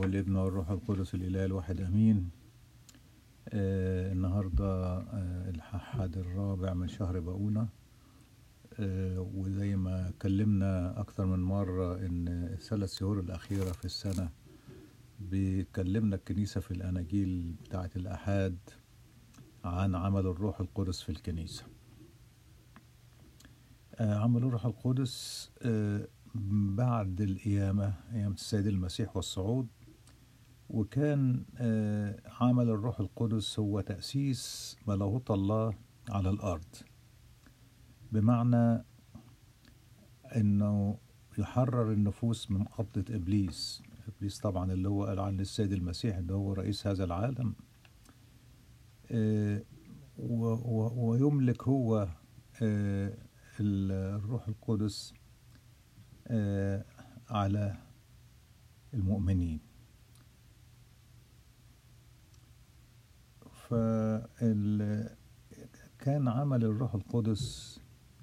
والابن والروح القدس الإله الواحد أمين آه النهاردة آه الأحد الرابع من شهر باؤونة آه وزي ما اتكلمنا أكتر من مرة إن الثلاث شهور الأخيرة في السنة بيكلمنا الكنيسة في الأناجيل بتاعة الأحاد عن عمل الروح القدس في الكنيسة آه عمل الروح القدس آه بعد القيامة قيامة السيد المسيح والصعود وكان آه عمل الروح القدس هو تأسيس ملكوت الله على الأرض بمعنى أنه يحرر النفوس من قبضة إبليس إبليس طبعا اللي هو قال عن السيد المسيح اللي هو رئيس هذا العالم آه ويملك هو آه الروح القدس آه على المؤمنين فال كان عمل الروح القدس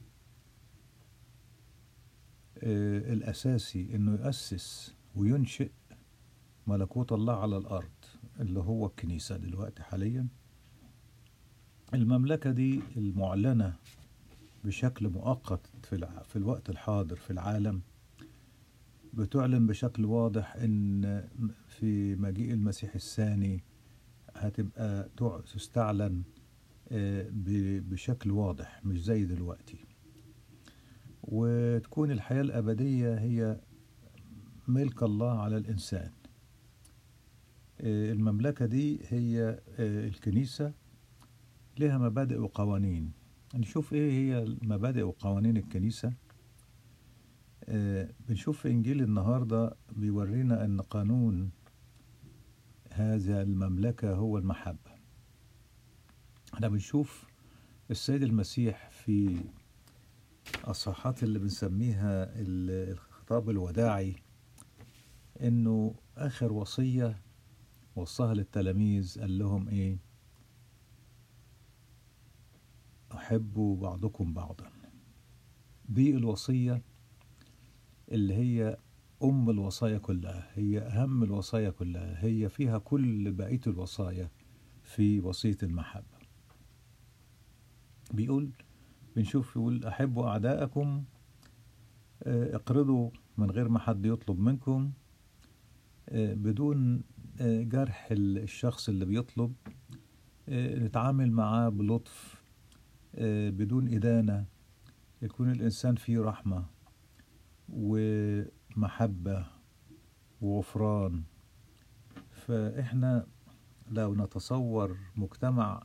آه الأساسي إنه يأسس وينشئ ملكوت الله على الأرض اللي هو الكنيسة دلوقتي حاليا المملكة دي المعلنة بشكل مؤقت في, في الوقت الحاضر في العالم بتعلن بشكل واضح ان في مجيء المسيح الثاني هتبقى تستعلن بشكل واضح مش زي دلوقتي وتكون الحياة الأبدية هي ملك الله على الإنسان المملكة دي هي الكنيسة لها مبادئ وقوانين نشوف ايه هي مبادئ وقوانين الكنيسة آه بنشوف في انجيل النهاردة بيورينا ان قانون هذا المملكة هو المحبة احنا بنشوف السيد المسيح في الصحات اللي بنسميها الخطاب الوداعي انه اخر وصية وصاها للتلاميذ قال لهم ايه أحبوا بعضكم بعضا دي الوصية اللي هي أم الوصايا كلها هي أهم الوصايا كلها هي فيها كل بقية الوصايا في وصية المحبة بيقول بنشوف يقول أحبوا أعداءكم اقرضوا من غير ما حد يطلب منكم بدون جرح الشخص اللي بيطلب نتعامل معاه بلطف بدون إدانة يكون الإنسان فيه رحمة ومحبة وغفران فإحنا لو نتصور مجتمع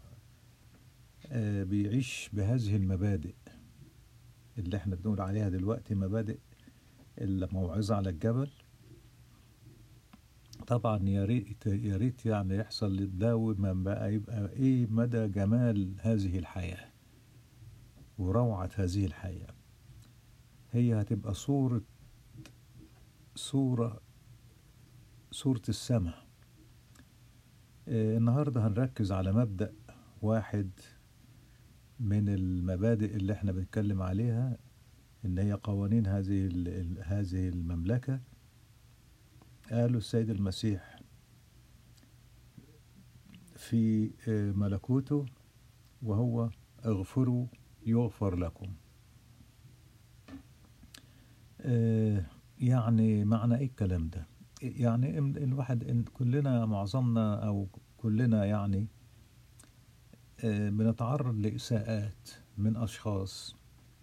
بيعيش بهذه المبادئ اللي احنا بنقول عليها دلوقتي مبادئ الموعظة على الجبل طبعا يا ريت يا ريت يعني يحصل ده وما بقى يبقى ايه مدى جمال هذه الحياه وروعة هذه الحياة هي هتبقى صورة صورة صورة السماء آه النهاردة هنركز على مبدأ واحد من المبادئ اللي احنا بنتكلم عليها ان هي قوانين هذه هذه المملكة قالوا السيد المسيح في آه ملكوته وهو اغفروا يغفر لكم آه يعني معنى ايه الكلام ده يعني الواحد إن كلنا معظمنا او كلنا يعني آه بنتعرض لإساءات من أشخاص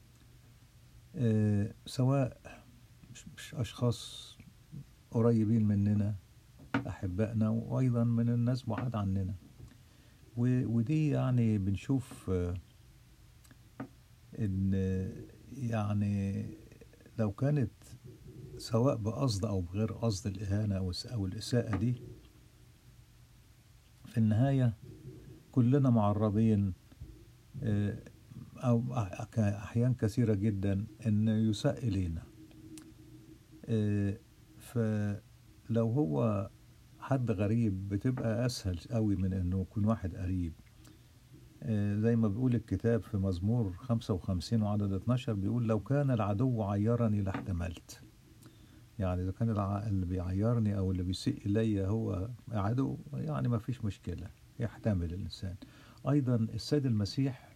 آه سواء مش, مش أشخاص قريبين مننا أحبائنا وأيضا من الناس بعاد عننا ودي يعني بنشوف آه ان يعني لو كانت سواء بقصد او بغير قصد الاهانه او او الاساءه دي في النهايه كلنا معرضين او احيان كثيره جدا ان يساء الينا فلو هو حد غريب بتبقى اسهل قوي من انه يكون واحد قريب زي ما بيقول الكتاب في مزمور 55 وعدد 12 بيقول لو كان العدو عيرني لاحتملت يعني إذا كان الع- اللي بيعيرني أو اللي بيسيء إلي هو عدو يعني ما فيش مشكلة يحتمل الإنسان أيضا السيد المسيح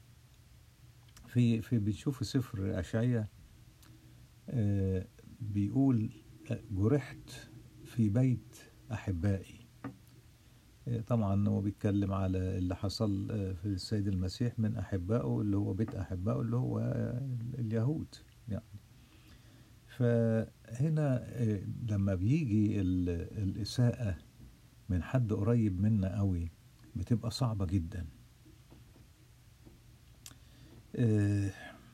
في في بنشوف في سفر أشعية آه، بيقول آه، جرحت في بيت أحبائي آه، طبعا هو بيتكلم على اللي حصل آه، في السيد المسيح من أحبائه اللي هو بيت أحبائه اللي هو آه، اليهود يعني فهنا آه، لما بيجي ال- الإساءة من حد قريب منا قوي بتبقى صعبة جدا آه،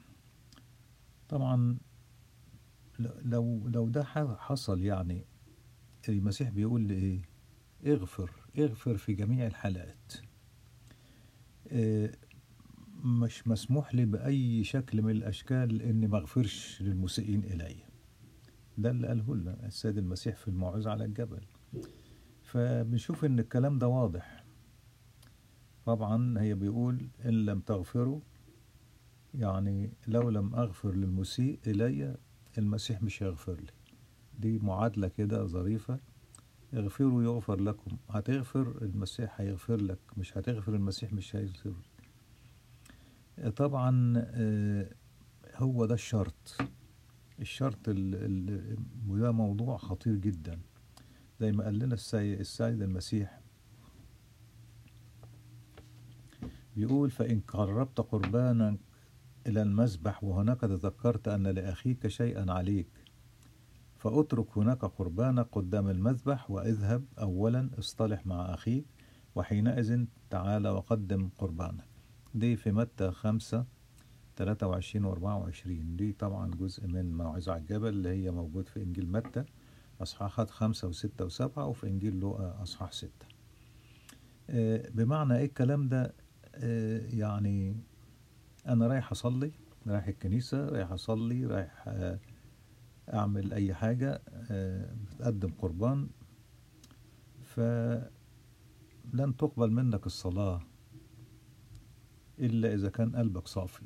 طبعا ل- لو لو ده ح- حصل يعني المسيح بيقول لي ايه اغفر اغفر في جميع الحالات آه، مش مسموح لي بأي شكل من الأشكال إني ما أغفرش للمسيئين إلي ده اللي قاله لنا السيد المسيح في الموعظة على الجبل فبنشوف إن الكلام ده واضح طبعا هي بيقول إن لم تغفروا يعني لو لم أغفر للمسيء إلي المسيح مش هيغفر لي دي معادلة كده ظريفة اغفروا يغفر لكم هتغفر المسيح هيغفر لك مش هتغفر المسيح مش هيغفر طبعا آه، هو ده الشرط الشرط ال- ال- وده موضوع خطير جدا زي ما قال لنا السي- السيد المسيح بيقول فإن قربت قربانا إلى المذبح وهناك تذكرت أن لأخيك شيئا عليك فأترك هناك قربانك قدام المذبح واذهب أولا اصطلح مع أخيك وحينئذ تعال وقدم قربانك دي في متى خمسة تلاتة وعشرين وأربعة وعشرين دي طبعا جزء من موعظة على الجبل اللي هي موجود في إنجيل متى أصحاحات خمسة وستة وسبعة وفي إنجيل لوقا أصحاح ستة آه، بمعنى إيه الكلام ده آه، يعني أنا رايح أصلي رايح الكنيسة رايح أصلي رايح آه، أعمل أي حاجة آه، بتقدم قربان فلن تقبل منك الصلاة إلا إذا كان قلبك صافي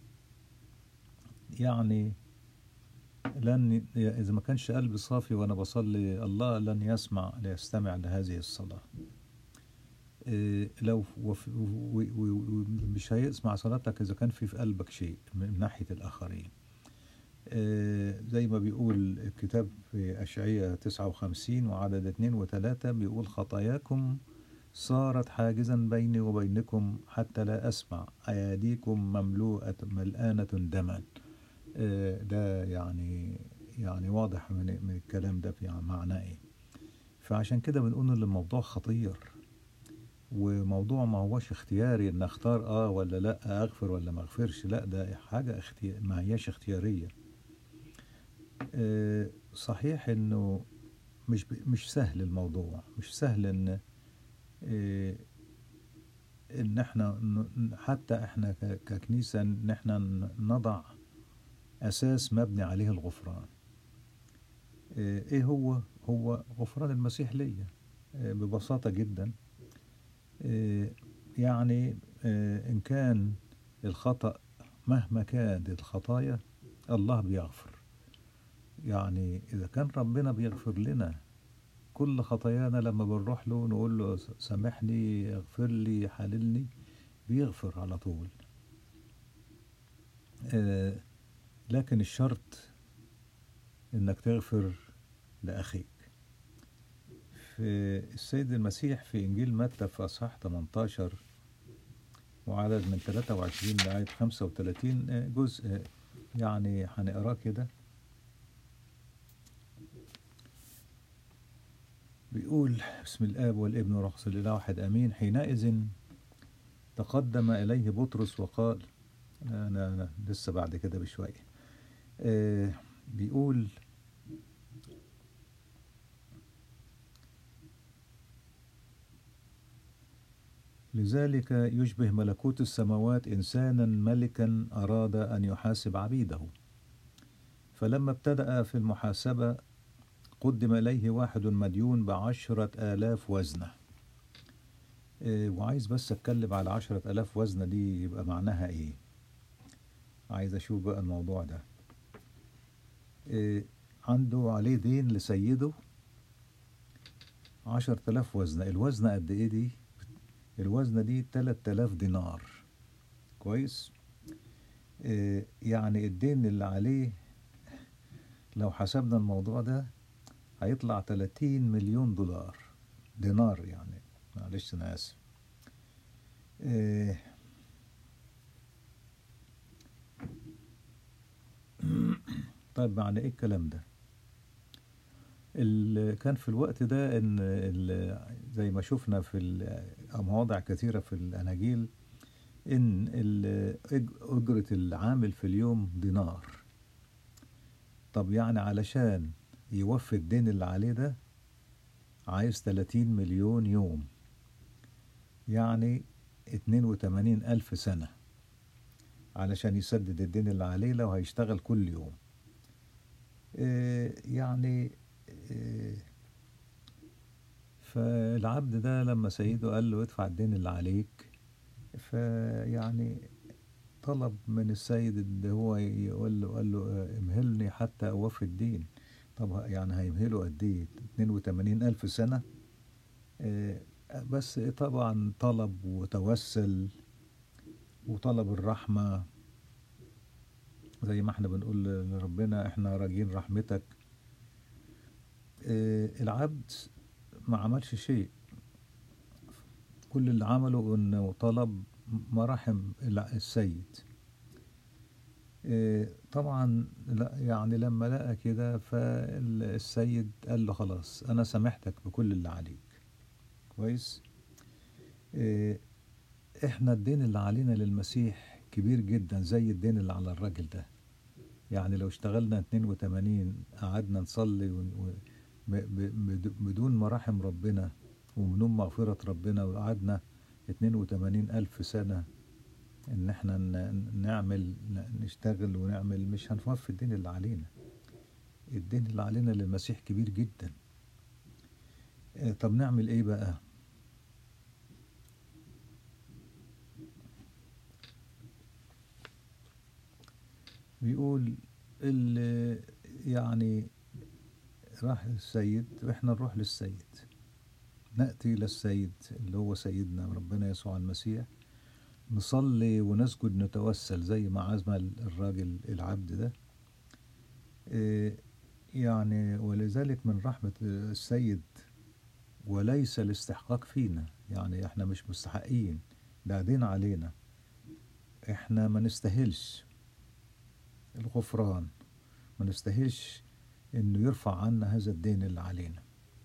يعني لن إذا ما كانش قلبي صافي وأنا بصلي الله لن يسمع ليستمع لهذه الصلاة إيه، لو وف- و- و- و- مش هيسمع صلاتك إذا كان في في قلبك شيء من ناحية الآخرين آه، زي ما بيقول الكتاب في أشعية 59 وعدد 2 و3 بيقول خطاياكم صارت حاجزا بيني وبينكم حتى لا أسمع أياديكم مملوءة ملآنة دما آه، ده يعني يعني واضح من من الكلام ده في معناه ايه فعشان كده بنقول ان الموضوع خطير وموضوع ما هوش اختياري ان اختار اه ولا لا اغفر ولا ما اغفرش لا ده حاجه اختيار ما هياش اختياريه آه، صحيح انه مش ب- مش سهل الموضوع مش سهل ان آه، ان احنا ن- حتى احنا ك- ككنيسه ان احنا ن- نضع اساس مبني عليه الغفران آه، ايه هو هو غفران المسيح ليا آه، ببساطه جدا آه، يعني آه، ان كان الخطأ مهما كانت الخطايا الله بيغفر يعني إذا كان ربنا بيغفر لنا كل خطايانا لما بنروح له نقول له سامحني اغفر لي حللني بيغفر على طول آه لكن الشرط انك تغفر لأخيك في السيد المسيح في إنجيل متى في أصحاح 18 وعدد من 23 لغاية 35 آه، جزء آه، يعني هنقراه كده بيقول بسم الآب والابن والروح الإله واحد آمين حينئذ تقدم إليه بطرس وقال أنا, أنا لسه بعد كده بشوية آه بيقول لذلك يشبه ملكوت السماوات إنسانا ملكا أراد أن يحاسب عبيده فلما ابتدأ في المحاسبة قدم إليه واحد مديون بعشرة آلاف وزنة إيه، وعايز بس أتكلم على عشرة آلاف وزنة دي يبقى معناها إيه عايز أشوف بقى الموضوع ده إيه، عنده عليه دين لسيده عشر تلاف وزنة الوزنة قد ايه دي الوزنة دي تلات تلاف دينار كويس آه، يعني الدين اللي عليه لو حسبنا الموضوع ده هيطلع 30 مليون دولار دينار يعني معلش انا اسف آه، طيب معنى ايه الكلام ده ال- كان في الوقت ده ان ال- زي ما شفنا في ال- مواضع كثيرة في الأناجيل ان ال- أج- أجرة العامل في اليوم دينار طب يعني علشان يوفي الدين اللي عليه ده عايز 30 مليون يوم يعني 82 ألف سنة علشان يسدد الدين اللي عليه لو هيشتغل كل يوم إيه يعني إيه فالعبد ده لما سيده قال له ادفع الدين اللي عليك فيعني طلب من السيد اللي هو يقول له قال له آه، امهلني حتى اوفي الدين طب يعني هيمهله قد ايه 82 الف سنة آه، بس طبعا طلب وتوسل وطلب الرحمة زي ما احنا بنقول لربنا احنا راجين رحمتك آه، العبد ما عملش شيء كل اللي عمله انه طلب مراحم الع- السيد آه، طبعا لا يعني لما لقى كده فالسيد قال له خلاص انا سامحتك بكل اللي عليك كويس آه، احنا الدين اللي علينا للمسيح كبير جدا زي الدين اللي على الراجل ده يعني لو اشتغلنا 82 قعدنا نصلي ون- و- ب- ب- بد- بدون مراحم ربنا وبدون مغفرة ربنا وقعدنا 82 ألف سنة إن إحنا ن- نعمل ن- نشتغل ونعمل مش هنوفي الدين اللي علينا الدين اللي علينا للمسيح كبير جدا آه، طب نعمل إيه بقى؟ بيقول اللي يعني راح للسيد واحنا نروح للسيد نأتي إلى السيد اللي هو سيدنا ربنا يسوع المسيح نصلي ونسجد نتوسل زي ما عزم الراجل العبد ده إيه، يعني ولذلك من رحمة السيد وليس الاستحقاق فينا يعني احنا مش مستحقين ده دين علينا احنا ما نستاهلش الغفران ما نستاهلش انه يرفع عنا هذا الدين اللي علينا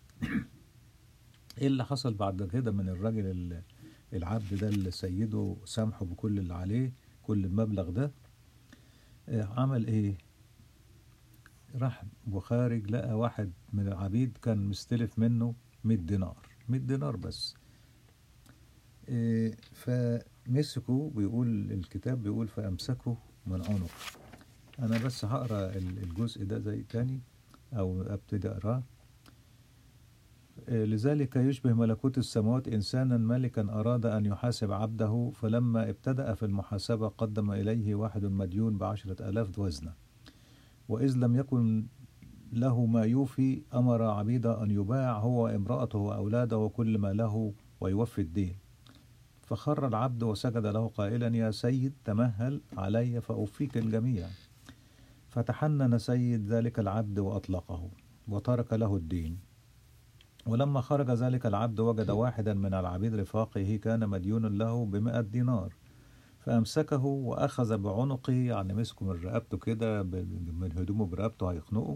ايه اللي حصل بعد كده من الراجل ال- العبد ده اللي سيده سامحه بكل اللي عليه كل المبلغ ده آه، عمل ايه راح وخارج لقى واحد من العبيد كان مستلف منه 100 دينار 100 دينار بس آه، فمسكه بيقول الكتاب بيقول فأمسكه من عنقه أنا بس هقرا ال- الجزء ده زي تاني أو أبتدي أقراه آه، لذلك يشبه ملكوت السماوات إنسانا ملكا أراد أن يحاسب عبده فلما ابتدأ في المحاسبة قدم إليه واحد مديون بعشرة آلاف وزنة وإذ لم يكن له ما يوفي أمر عبيده أن يباع هو وامرأته وأولاده وكل ما له ويوفي الدين فخر العبد وسجد له قائلا يا سيد تمهل علي فأوفيك الجميع فتحنن سيد ذلك العبد وأطلقه وترك له الدين ولما خرج ذلك العبد وجد واحدا من العبيد رفاقه كان مديون له بمئة دينار فأمسكه وأخذ بعنقه يعني مسكه من رقبته كده ب- من هدومه برقبته هيخنقه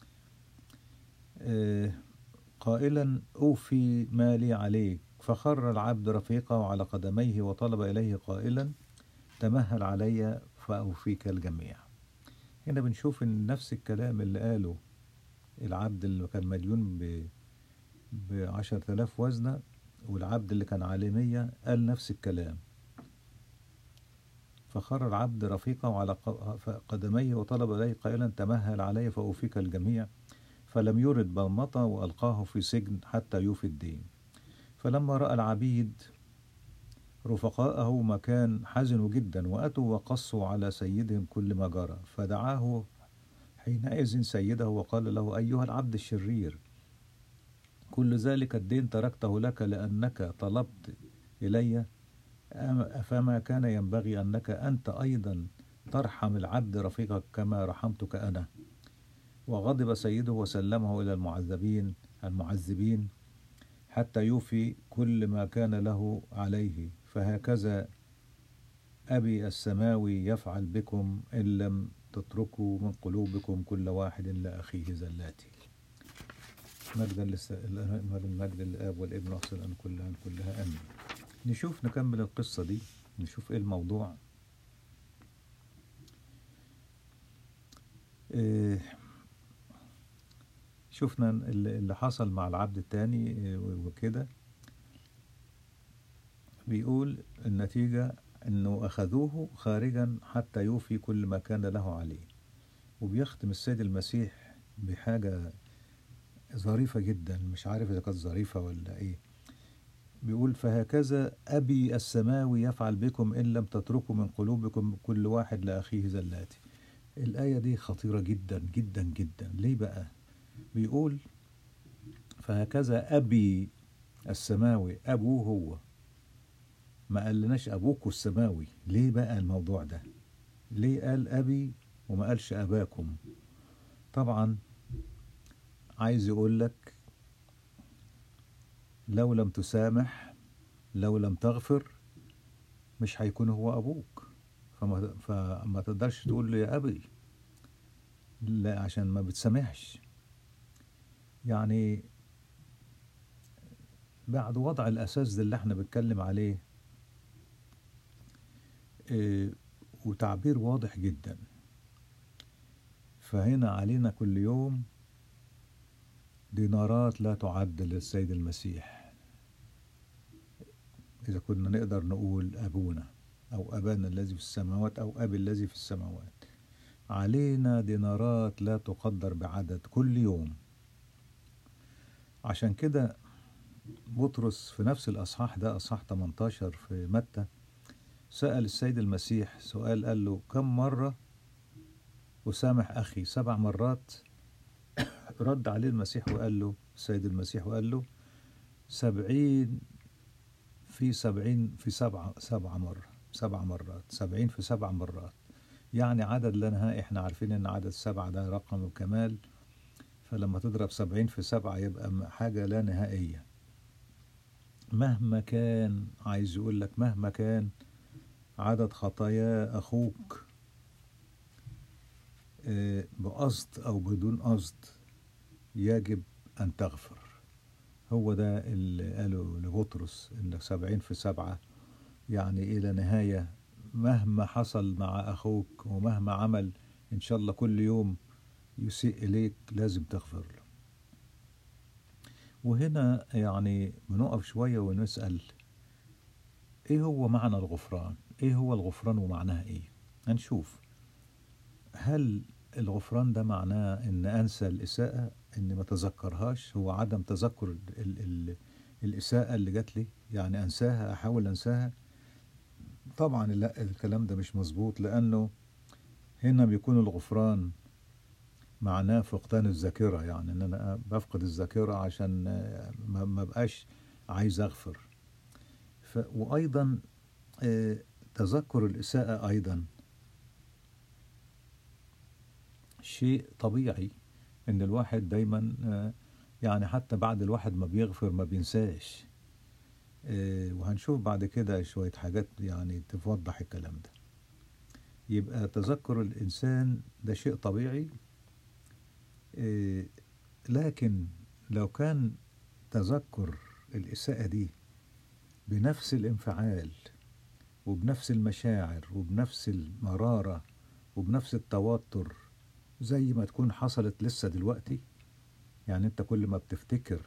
آه، قائلا أوفي مالي عليك فخر العبد رفيقه على قدميه وطلب إليه قائلا تمهل علي فأوفيك الجميع هنا بنشوف إن نفس الكلام اللي قاله العبد اللي كان مديون ب بعشرة آلاف وزنة والعبد اللي كان عليه مية قال نفس الكلام فخر العبد رفيقه على ق- قدميه وطلب إليه قائلا تمهل علي فأوفيك الجميع فلم يرد بل مضى وألقاه في سجن حتى يوفي الدين فلما رأى العبيد رفقاءه مكان حزنوا جدا وأتوا وقصوا على سيدهم كل ما جرى فدعاه حينئذ سيده وقال له أيها العبد الشرير كل ذلك الدين تركته لك لأنك طلبت إلي أم- فما كان ينبغي أنك أنت أيضا ترحم العبد رفيقك كما رحمتك أنا وغضب سيده وسلمه إلى المعذبين المعذبين حتى يوفي كل ما كان له عليه فهكذا أبي السماوي يفعل بكم إن لم تتركوا من قلوبكم كل واحد لأخيه زلاتي مجدا للس... المجد للآب والابن وأحسن أن كلها أن كلها آمين نشوف نكمل القصة دي نشوف إيه الموضوع إيه شفنا اللي اللي حصل مع العبد التاني إيه، وكده بيقول النتيجة انه اخذوه خارجا حتى يوفي كل ما كان له عليه وبيختم السيد المسيح بحاجة ظريفة جدا مش عارف اذا كانت ظريفة ولا ايه بيقول فهكذا أبي السماوي يفعل بكم إن لم تتركوا من قلوبكم كل واحد لأخيه زلاتي الآية دي خطيرة جدا جدا جدا ليه بقى بيقول فهكذا أبي السماوي أبوه هو ما قالناش أبوكوا السماوي ليه بقى الموضوع ده ليه قال أبي وما قالش أباكم طبعا عايز يقول لك لو لم تسامح لو لم تغفر مش هيكون هو أبوك فما, فما تقدرش تقول له يا أبي لا عشان ما بتسامحش يعني بعد وضع الأساس ده اللي احنا بنتكلم عليه إيه، وتعبير واضح جدا فهنا علينا كل يوم دينارات لا تعد للسيد المسيح إذا كنا نقدر نقول أبونا أو أبانا الذي في السماوات أو أبي الذي في السماوات علينا دينارات لا تقدر بعدد كل يوم عشان كده بطرس في نفس الأصحاح ده أصحاح 18 في متى سأل السيد المسيح سؤال قال له كم مرة أسامح أخي سبع مرات رد عليه المسيح وقال له السيد المسيح وقال له سبعين في سبعين في سبعة سبعة مرة سبع مرات سبعين في سبع مرات يعني عدد لا نهائي احنا عارفين ان عدد سبعة ده رقم الكمال فلما تضرب سبعين في سبعة يبقى م- حاجة لا نهائية مهما كان عايز يقول لك مهما كان عدد خطايا أخوك آه، بقصد أو بدون قصد يجب أن تغفر هو ده اللي قاله لبطرس إنك سبعين في سبعة يعني إلى نهاية مهما حصل مع أخوك ومهما عمل إن شاء الله كل يوم يسيء إليك لازم تغفر له وهنا يعني بنقف شوية ونسأل إيه هو معنى الغفران؟ إيه هو الغفران ومعناه إيه؟ هنشوف هل الغفران ده معناه إن أنسى الإساءة إني ما تذكرهاش هو عدم تذكر ال ال ال الإساءة اللي جات لي يعني أنساها أحاول أنساها طبعا لا الكلام ده مش مظبوط لأنه هنا بيكون الغفران معناه فقدان الذاكرة يعني إن أنا بفقد الذاكرة عشان آه، ما ما بقاش عايز أغفر ف وأيضا آه، تذكر الإساءة أيضا شيء طبيعي إن الواحد دايما آه، يعني حتى بعد الواحد ما بيغفر ما بينساش آه، وهنشوف بعد كده شوية حاجات يعني توضح الكلام ده يبقى تذكر الإنسان ده شيء طبيعي آه، لكن لو كان تذكر الإساءة دي بنفس الانفعال وبنفس المشاعر وبنفس المرارة وبنفس التوتر زي ما تكون حصلت لسه دلوقتي يعني انت كل ما بتفتكر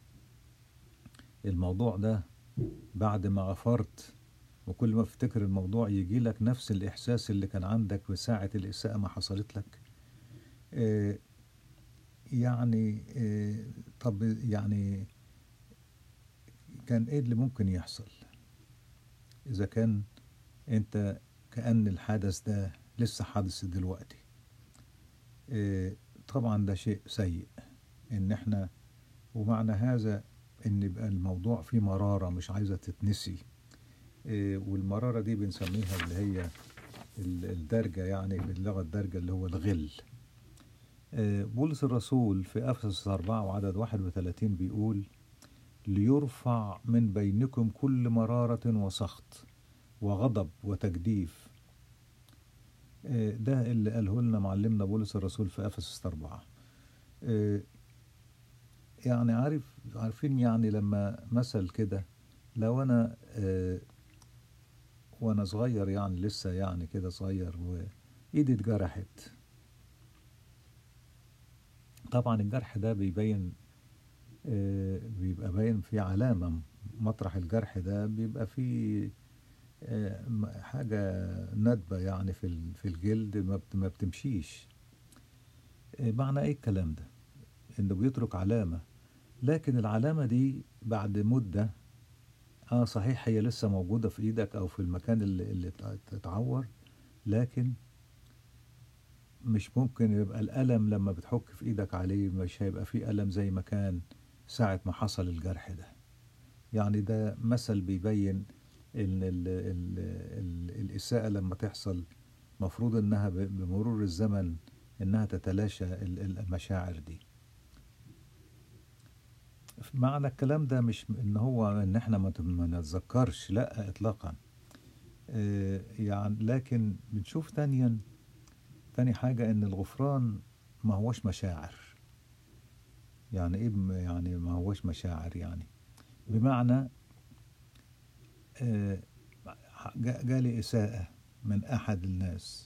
الموضوع ده بعد ما غفرت وكل ما تفتكر الموضوع يجي لك نفس الإحساس اللي كان عندك بساعة الإساءة ما حصلت لك آه، يعني آه، طب يعني كان ايه اللي ممكن يحصل اذا كان انت كأن الحدث ده لسه حادث دلوقتي آه، طبعا ده شيء سيء ان احنا ومعنى هذا ان يبقى الموضوع فيه مرارة مش عايزة تتنسي آه، والمرارة دي بنسميها اللي هي ال- الدرجة يعني باللغة الدارجة اللي هو الغل آه، بولس الرسول في أفسس 4 وعدد 31 بيقول ليرفع من بينكم كل مرارة وسخط وغضب وتجديف آه، ده اللي قاله لنا معلمنا بولس الرسول في أفسس 4 آه، يعني عارف عارفين يعني لما مثل كده لو أنا آه، وأنا صغير يعني لسه يعني كده صغير وإيدي اتجرحت طبعا الجرح ده بيبين آه، بيبقى باين في علامة مطرح الجرح ده بيبقى فيه آه، م- حاجة ندبة يعني في ال- في الجلد ما بت- ما بتمشيش آه، معنى ايه الكلام ده انه بيترك علامة لكن العلامة دي بعد مدة اه صحيح هي لسه موجودة في ايدك او في المكان اللي, اللي ات- اتعور لكن مش ممكن يبقى الألم لما بتحك في ايدك عليه مش هيبقى فيه ألم زي ما كان ساعة ما حصل الجرح ده يعني ده مثل بيبين ان ال ال ال الإساءة لما تحصل مفروض انها ب- بمرور الزمن انها تتلاشى ال- ال- المشاعر دي معنى الكلام ده مش ان هو ان احنا ما ت- ما نتذكرش لا اطلاقا آه، يعني لكن بنشوف تانيا تاني حاجة ان الغفران ما هوش مشاعر يعني ايه بم- يعني ما هوش مشاعر يعني بمعنى آه، جا- جالي إساءة من أحد الناس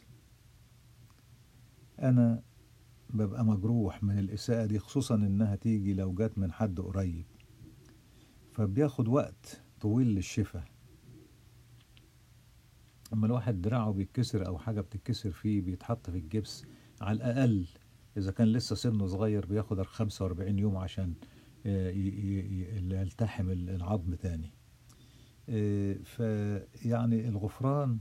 أنا ببقى مجروح من الإساءة دي خصوصا إنها تيجي لو جت من حد قريب فبياخد وقت طويل للشفاء أما الواحد دراعه بيتكسر أو حاجة بتتكسر فيه بيتحط في الجبس على الأقل إذا كان لسه سنه صغير بياخد 45 يوم عشان آه، ي- ي- ي- يلتحم العظم تاني آه، فيعني الغفران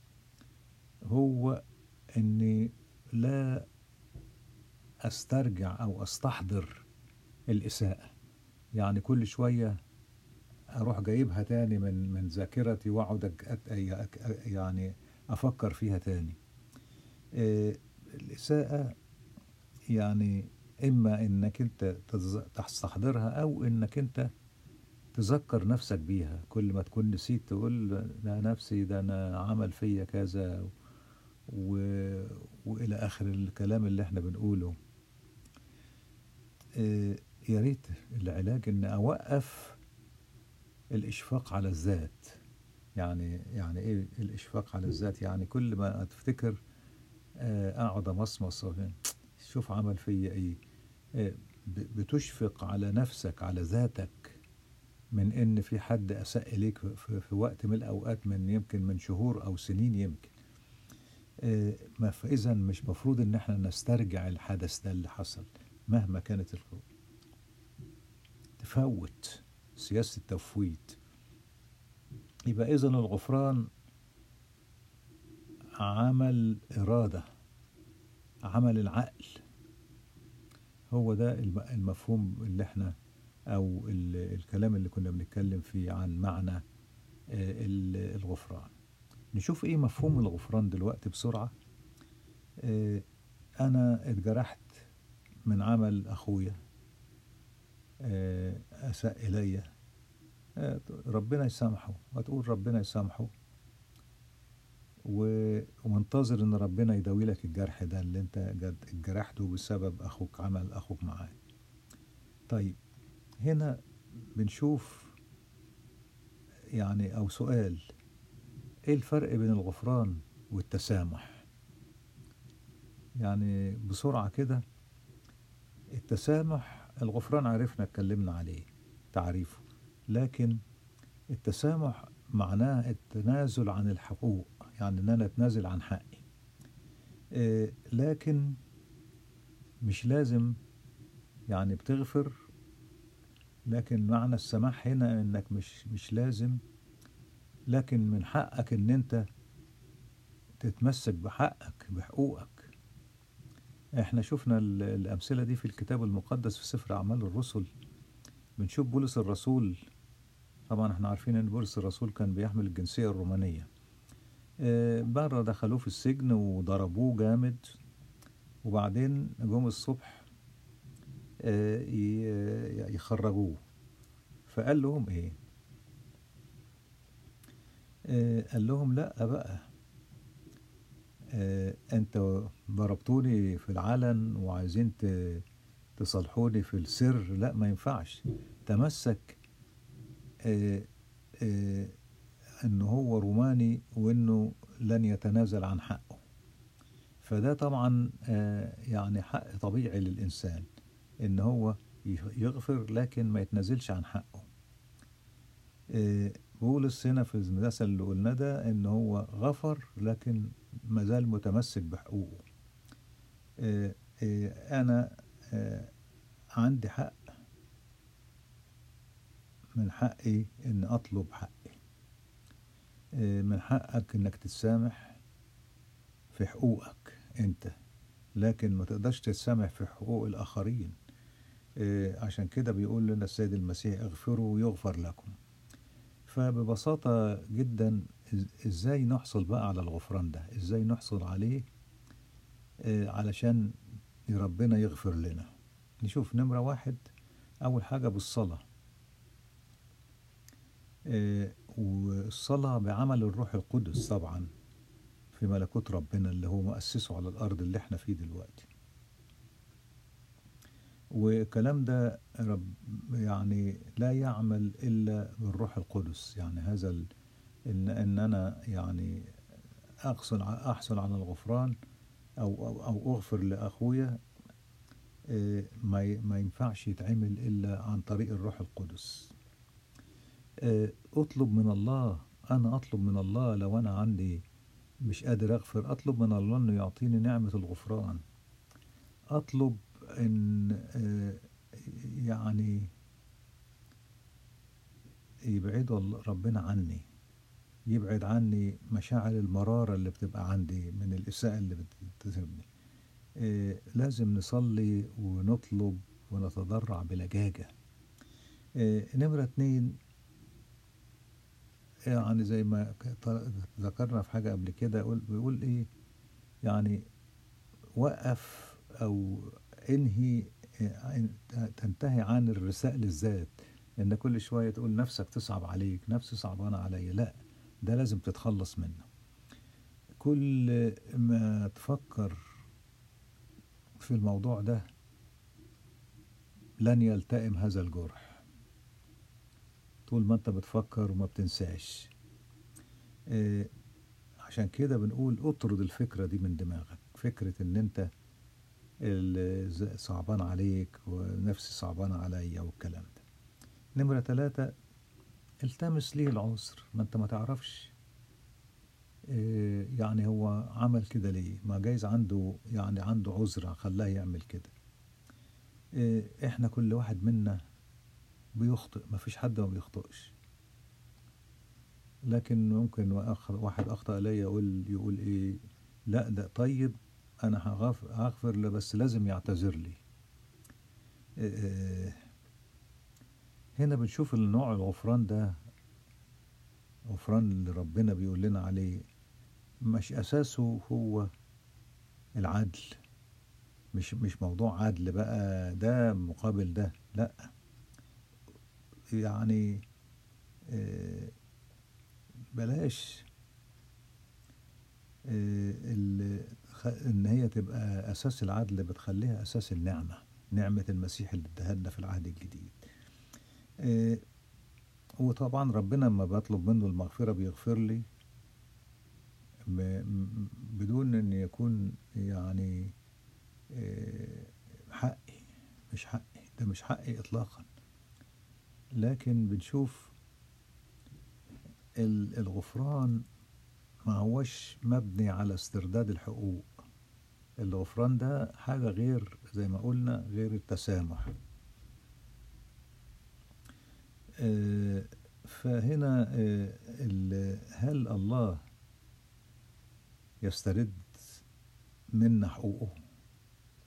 هو اني لا استرجع او استحضر الاساءة يعني كل شوية اروح جايبها تاني من من ذاكرتي واقعد أك- أك- أك- يعني افكر فيها تاني آه، الاساءة يعني اما انك انت تز- تستحضرها او انك انت تذكر نفسك بيها كل ما تكون نسيت تقول ده نفسي ده انا عمل فيا كذا و... والى اخر الكلام اللي احنا بنقوله إيه، يا ريت العلاج ان اوقف الاشفاق على الذات يعني يعني ايه الاشفاق على الذات يعني كل ما تفتكر آه، اقعد امصمص وأقول شوف عمل فيا ايه آه، ب- بتشفق على نفسك على ذاتك من ان في حد اساء اليك في, في وقت من الاوقات من يمكن من شهور او سنين يمكن آه، ما فاذا مش مفروض ان احنا نسترجع الحدث ده اللي حصل مهما كانت الخ- تفوت سياسة التفويت يبقى اذا الغفران عمل إرادة عمل العقل هو ده الم- المفهوم اللي احنا او ال- الكلام اللي كنا بنتكلم فيه عن معنى آه، ال- الغفران نشوف ايه مفهوم الغفران دلوقتي بسرعة آه، انا اتجرحت من عمل اخويا آه، اساء الي آه، ربنا يسامحه وتقول ربنا يسامحه و- ومنتظر ان ربنا يداوي لك الجرح ده اللي انت جد- اتجرحته بسبب اخوك عمل اخوك معاه طيب هنا بنشوف يعني او سؤال ايه الفرق بين الغفران والتسامح يعني بسرعة كده التسامح الغفران عرفنا اتكلمنا عليه تعريفه لكن التسامح معناه التنازل عن الحقوق يعني ان انا اتنازل عن حقي إيه، لكن مش لازم يعني بتغفر لكن معنى السماح هنا انك مش مش لازم لكن من حقك ان انت تتمسك بحقك بحقوقك احنا شفنا ال- الأمثلة دي في الكتاب المقدس في سفر أعمال الرسل بنشوف بولس الرسول طبعا احنا عارفين ان بولس الرسول كان بيحمل الجنسية الرومانية آه، مرة دخلوه في السجن وضربوه جامد وبعدين جم الصبح آه، ي- يخرجوه فقال لهم ايه آه، قال لهم لا بقى آه، انتوا ضربتوني في العلن وعايزين ت- تصالحوني في السر لا ما ينفعش تمسك آه، آه، ان هو روماني وانه لن يتنازل عن حقه فده طبعا آه، يعني حق طبيعي للانسان ان هو يغفر لكن ما يتنازلش عن حقه آه، بولس هنا في المثل اللي قلنا ده ان هو غفر لكن ما زال متمسك بحقوقه آه، آه، انا آه، عندي حق من حقي ان اطلب حقي آه، من حقك انك تتسامح في حقوقك انت لكن ما تقدرش تتسامح في حقوق الاخرين آه، عشان كده بيقول لنا السيد المسيح اغفروا ويغفر لكم فببساطة جدا إز- ازاي نحصل بقى على الغفران ده ازاي نحصل عليه آه، علشان ربنا يغفر لنا نشوف نمرة واحد أول حاجة بالصلاة آه، والصلاة بعمل الروح القدس طبعا في ملكوت ربنا اللي هو مؤسسه على الأرض اللي احنا فيه دلوقتي والكلام ده رب يعني لا يعمل إلا بالروح القدس يعني هذا ال- إن, إن أنا يعني أحصل ع- أحصل على الغفران أو أو, أو أغفر لأخويا آه، ما ي- ما ينفعش يتعمل إلا عن طريق الروح القدس آه، اطلب من الله انا اطلب من الله لو انا عندي مش قادر اغفر اطلب من الله انه يعطيني نعمة الغفران اطلب ان آه، يعني يبعد الله- ربنا عني يبعد عني مشاعر المرارة اللي بتبقى عندي من الإساءة اللي بتتسبني آه، لازم نصلي ونطلب ونتضرع بلجاجة آه، نمرة اتنين يعني زي ما ك- ط- ذكرنا في حاجة قبل كده يقول بيقول ايه يعني وقف او انهي آه، تنتهي عن الرثاء للذات ان كل شوية تقول نفسك تصعب عليك نفسي صعبانة عليا لا ده لازم تتخلص منه كل ما تفكر في الموضوع ده لن يلتئم هذا الجرح طول ما انت بتفكر وما بتنساش آه، عشان كده بنقول اطرد الفكرة دي من دماغك فكرة ان انت ال- ز- صعبان عليك ونفسي صعبانة عليا والكلام ده نمرة ثلاثة التمس ليه العذر ما انت ما تعرفش آه، يعني هو عمل كده ليه ما جايز عنده يعني عنده عذر خلاه يعمل كده آه، احنا كل واحد منا بيخطئ ما فيش حد ما بيخطئش لكن ممكن وأخ- واحد اخطأ ليا يقول يقول ايه لا ده طيب انا هغف- هغفر له بس لازم يعتذر لي آه، هنا بنشوف النوع الغفران ده غفران اللي ربنا بيقول لنا عليه مش اساسه هو العدل مش مش موضوع عدل بقى ده مقابل ده لا يعني آه، بلاش آه، ال- خ- ان هي تبقى اساس العدل بتخليها اساس النعمه نعمه المسيح اللي اداها لنا في العهد الجديد آه، وطبعا ربنا لما بطلب منه المغفره بيغفر لي م- م- بدون ان يكون يعني آه، حقي مش حقي ده مش حقي اطلاقا لكن بنشوف ال- الغفران ما هوش مبني على استرداد الحقوق الغفران ده حاجة غير زي ما قلنا غير التسامح آه، فهنا آه، ال- هل الله يسترد منا حقوقه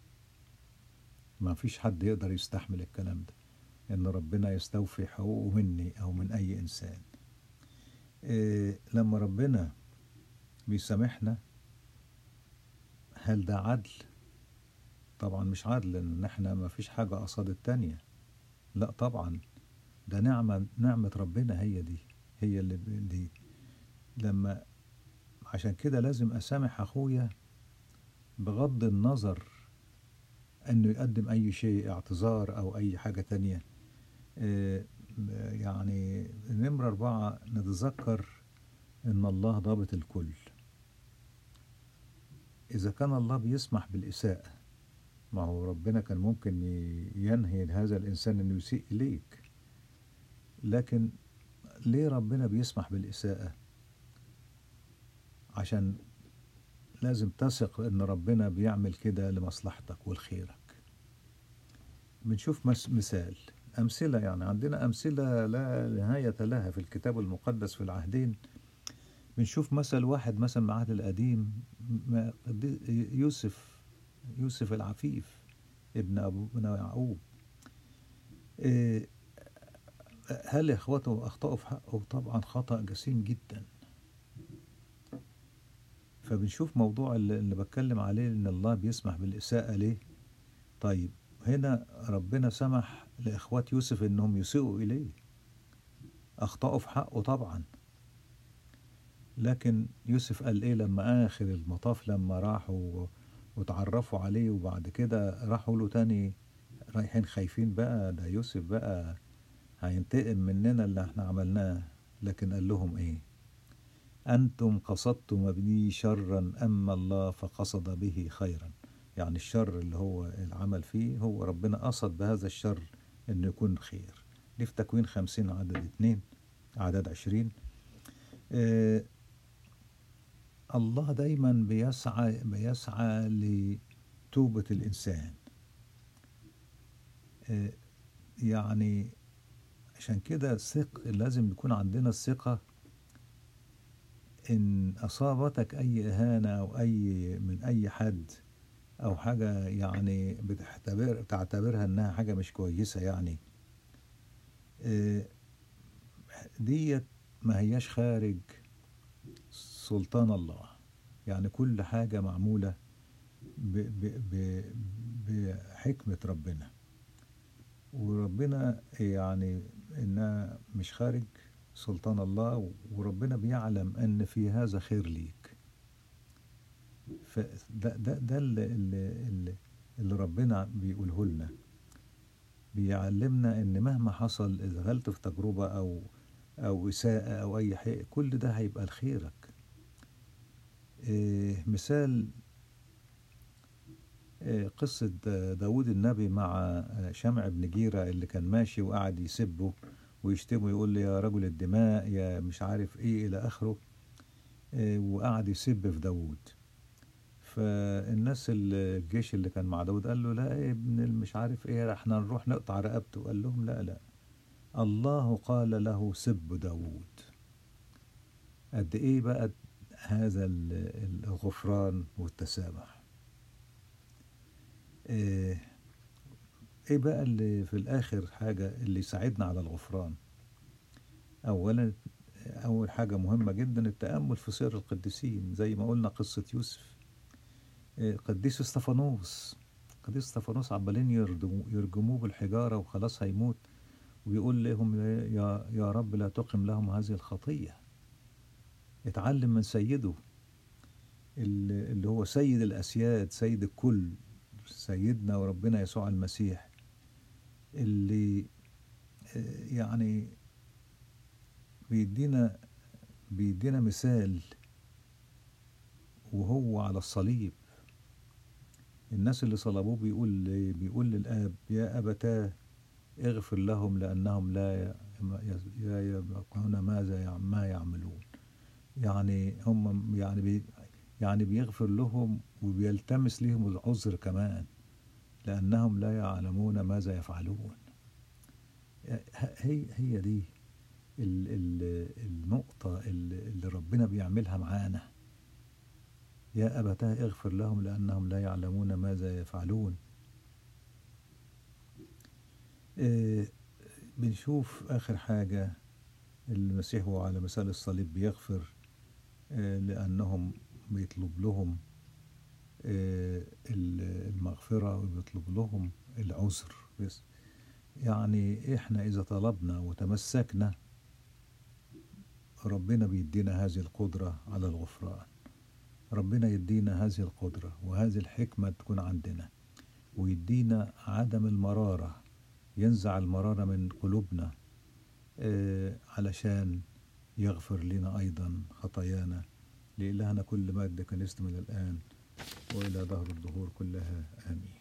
ما فيش حد يقدر يستحمل الكلام ده ان ربنا يستوفي حقوقه مني او من اي انسان إيه لما ربنا بيسامحنا هل ده عدل طبعا مش عدل ان احنا ما فيش حاجة قصاد التانية لا طبعا ده نعمة نعمة ربنا هي دي هي اللي دي لما عشان كده لازم اسامح اخويا بغض النظر انه يقدم اي شيء اعتذار او اي حاجة تانية إيه يعني نمرة أربعة نتذكر إن الله ضابط الكل إذا كان الله بيسمح بالإساءة ما هو ربنا كان ممكن ينهي هذا الإنسان إنه يسيء إليك لكن ليه ربنا بيسمح بالإساءة عشان لازم تثق إن ربنا بيعمل كده لمصلحتك ولخيرك بنشوف مثال أمثلة يعني عندنا أمثلة لا نهاية لها في الكتاب المقدس في العهدين بنشوف مثل واحد مثلا من العهد القديم يوسف يوسف العفيف ابن أبو ابن يعقوب هل إخوته أخطأوا في حقه؟ طبعا خطأ جسيم جدا فبنشوف موضوع اللي بتكلم عليه إن الله بيسمح بالإساءة ليه طيب هنا ربنا سمح لإخوات يوسف إنهم يسيئوا إليه أخطأوا في حقه طبعا لكن يوسف قال إيه لما آخر المطاف لما راحوا وتعرفوا عليه وبعد كده راحوا له تاني رايحين خايفين بقى ده يوسف بقى هينتقم مننا اللي احنا عملناه لكن قال لهم ايه أنتم قصدتم بي شرا أما الله فقصد به خيرا يعني الشر اللي هو العمل فيه هو ربنا قصد بهذا الشر انه يكون خير دي في تكوين خمسين عدد اتنين عدد عشرين آه الله دايما بيسعى بيسعى لتوبة الإنسان آه يعني عشان كده ثق لازم يكون عندنا الثقة إن أصابتك أي إهانة أو أي من أي حد او حاجة يعني بتعتبر تعتبرها انها حاجة مش كويسة يعني ديت ما هياش خارج سلطان الله يعني كل حاجة معمولة ب ب ب بحكمة ربنا وربنا يعني انها مش خارج سلطان الله وربنا بيعلم ان في هذا خير ليك فده ده ده اللي, اللي, اللي ربنا بيقوله لنا بيعلمنا ان مهما حصل اذا دخلت في تجربه او او اساءه او اي حاجه كل ده هيبقى لخيرك إيه مثال إيه قصة داود النبي مع شمع بن جيرة اللي كان ماشي وقعد يسبه ويشتمه يقول لي يا رجل الدماء يا مش عارف ايه الى اخره إيه وقعد يسب في داود فالناس الجيش اللي كان مع داود قال له لا يا ابن مش عارف ايه احنا نروح نقطع رقبته قال لهم لا لا الله قال له سب داود قد ايه بقى هذا الغفران والتسامح ايه, ايه بقى اللي في الاخر حاجة اللي يساعدنا على الغفران اولا اول حاجة مهمة جدا التأمل في سير القديسين زي ما قلنا قصة يوسف قديس استفانوس قديس استفانوس عمالين يرجموه بالحجارة وخلاص هيموت ويقول لهم يا, يا رب لا تقم لهم هذه الخطية اتعلم من سيده اللي هو سيد الأسياد سيد الكل سيدنا وربنا يسوع المسيح اللي يعني بيدينا بيدينا مثال وهو على الصليب الناس اللي صلبوه بيقول بيقول للآب يا أبتاه اغفر لهم لأنهم لا يعلمون ماذا ما يعملون يعني هم يعني بي يعني بيغفر لهم وبيلتمس لهم العذر كمان لأنهم لا يعلمون ماذا يفعلون هي هي دي النقطة اللي ربنا بيعملها معانا يا أبتاه اغفر لهم لأنهم لا يعلمون ماذا يفعلون آه، بنشوف آخر حاجة المسيح هو على مثال الصليب بيغفر آه، لأنهم بيطلب لهم آه، ال- المغفرة وبيطلب لهم العذر بس يعني إحنا إذا طلبنا وتمسكنا ربنا بيدينا هذه القدرة على الغفران ربنا يدينا هذه القدرة وهذه الحكمة تكون عندنا ويدينا عدم المرارة ينزع المرارة من قلوبنا آه، علشان يغفر لنا أيضا خطايانا لإلهنا كل مجد كنيسة من الآن وإلى ظهر الدهور كلها آمين